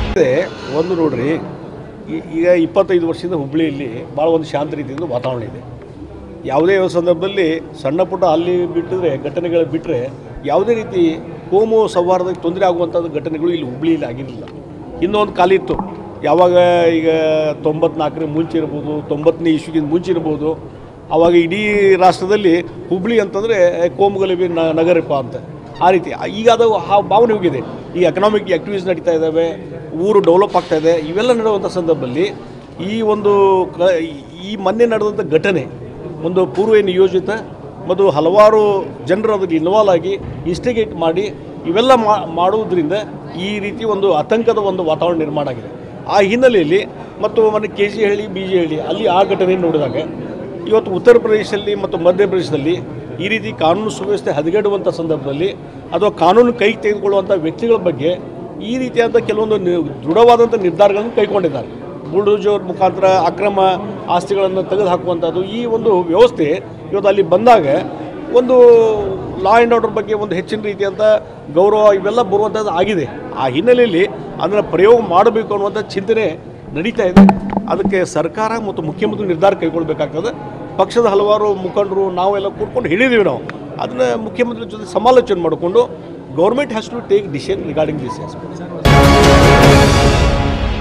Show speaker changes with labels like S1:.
S1: ಮತ್ತೆ ಒಂದು ನೋಡ್ರಿ ಈ- ಈಗ ಇಪ್ಪತ್ತೈದು ವರ್ಷದಿಂದ ಹುಬ್ಬಳ್ಳಿಯಲ್ಲಿ ಭಾಳ ಒಂದು ಶಾಂತ ರೀತಿಯಿಂದ ವಾತಾವರಣ ಇದೆ ಯಾವುದೇ ಒಂದು ಸಂದರ್ಭದಲ್ಲಿ ಸಣ್ಣ ಪುಟ್ಟ ಅಲ್ಲಿ ಬಿಟ್ಟಿದ್ರೆ ಘಟನೆಗಳು ಬಿಟ್ಟರೆ ಯಾವುದೇ ರೀತಿ ಕೋಮು ಸೌಹಾರ್ದಕ್ಕೆ ತೊಂದರೆ ಆಗುವಂಥದ್ದು ಘಟನೆಗಳು ಇಲ್ಲಿ ಹುಬ್ಬಳ್ಳಿಯಲ್ಲಿ ಆಗಿರಲಿಲ್ಲ ಇನ್ನೊಂದು ಕಾಲ ಇತ್ತು ಯಾವಾಗ ಈಗ ತೊಂಬತ್ನಾಲ್ಕರ ಮುಂಚೆ ಇರ್ಬೋದು ತೊಂಬತ್ತನೇ ಇಸ್ವಿಗಿಂತ ಮುಂಚೆ ಇರ್ಬೋದು ಆವಾಗ ಇಡೀ ರಾಷ್ಟ್ರದಲ್ಲಿ ಹುಬ್ಬಳ್ಳಿ ಅಂತಂದರೆ ಕೋಮುಗಲಭೆ ನ ನಗರಪ್ಪ ಅಂತ ಆ ರೀತಿ ಈಗ ಅದು ಆ ಭಾವನೆ ಹೋಗಿದೆ ಈ ಎಕನಾಮಿಕ್ ಆ್ಯಕ್ಟಿವಿಟೀಸ್ ನಡೀತಾ ಇದ್ದಾವೆ ಊರು ಡೆವಲಪ್ ಆಗ್ತಾ ಇದೆ ಇವೆಲ್ಲ ನಡೆಯುವಂಥ ಸಂದರ್ಭದಲ್ಲಿ ಈ ಒಂದು ಕ ಈ ಮೊನ್ನೆ ನಡೆದಂಥ ಘಟನೆ ಒಂದು ಪೂರ್ವ ನಿಯೋಜಿತ ಮತ್ತು ಹಲವಾರು ಜನರು ಅದಕ್ಕೆ ಇನ್ವಾಲ್ವ್ ಆಗಿ ಇನ್ಸ್ಟಿಗೇಟ್ ಮಾಡಿ ಇವೆಲ್ಲ ಮಾ- ಮಾಡುವುದರಿಂದ ಈ ರೀತಿ ಒಂದು ಆತಂಕದ ಒಂದು ವಾತಾವರಣ ನಿರ್ಮಾಣ ಆಗಿದೆ ಆ ಹಿನ್ನೆಲೆಯಲ್ಲಿ ಮತ್ತು ಮೊನ್ನೆ K G Halli B G Halli ಅಲ್ಲಿ ಆ ಘಟನೆ ನೋಡಿದಾಗ ಇವತ್ತು ಉತ್ತರ ಪ್ರದೇಶದಲ್ಲಿ ಮತ್ತು ಮಧ್ಯಪ್ರದೇಶದಲ್ಲಿ ಈ ರೀತಿ ಕಾನೂನು ಸುವ್ಯವಸ್ಥೆ ಹದಗೆಡುವಂಥ ಸಂದರ್ಭದಲ್ಲಿ ಅಥವಾ ಕಾನೂನು ಕೈಗೆ ತೆಗೆದುಕೊಳ್ಳುವಂಥ ವ್ಯಕ್ತಿಗಳ ಬಗ್ಗೆ ಈ ರೀತಿಯಾದ ಕೆಲವೊಂದು ನಿ- ದೃಢವಾದಂಥ ನಿರ್ಧಾರಗಳನ್ನು ಕೈಗೊಂಡಿದ್ದಾರೆ ಬುಲ್ಡೋಜರ್ ಮುಖಾಂತರ ಅಕ್ರಮ ಆಸ್ತಿಗಳನ್ನು ತೆಗೆದು ಹಾಕುವಂಥದ್ದು ಈ ಒಂದು ವ್ಯವಸ್ಥೆ ಇವತ್ತು ಅಲ್ಲಿ ಬಂದಾಗ ಒಂದು ಲಾ ಆ್ಯಂಡ್ ಆರ್ಡರ್ ಬಗ್ಗೆ ಒಂದು ಹೆಚ್ಚಿನ ರೀತಿಯಂಥ ಗೌರವ ಇವೆಲ್ಲ ಬರುವಂಥದ್ದು ಆಗಿದೆ ಆ ಹಿನ್ನೆಲೆಯಲ್ಲಿ ಅದನ್ನು ಪ್ರಯೋಗ ಮಾಡಬೇಕು ಅನ್ನುವಂಥ ಚಿಂತನೆ ನಡೀತಾ ಇದೆ ಅದಕ್ಕೆ ಸರ್ಕಾರ ಮತ್ತು ಮುಖ್ಯಮಂತ್ರಿ ನಿರ್ಧಾರ ಕೈಗೊಳ್ಳಬೇಕಾಗ್ತದೆ ಪಕ್ಷದ ಹಲವಾರು ಮುಖಂಡರು ನಾವೆಲ್ಲ ಕೂತ್ಕೊಂಡು ಹೇಳಿದ್ದೀವಿ ನಾವು ಅದನ್ನು ಮುಖ್ಯಮಂತ್ರಿ ಜೊತೆ ಸಮಾಲೋಚನೆ ಮಾಡಿಕೊಂಡು government has to take decision regarding this aspect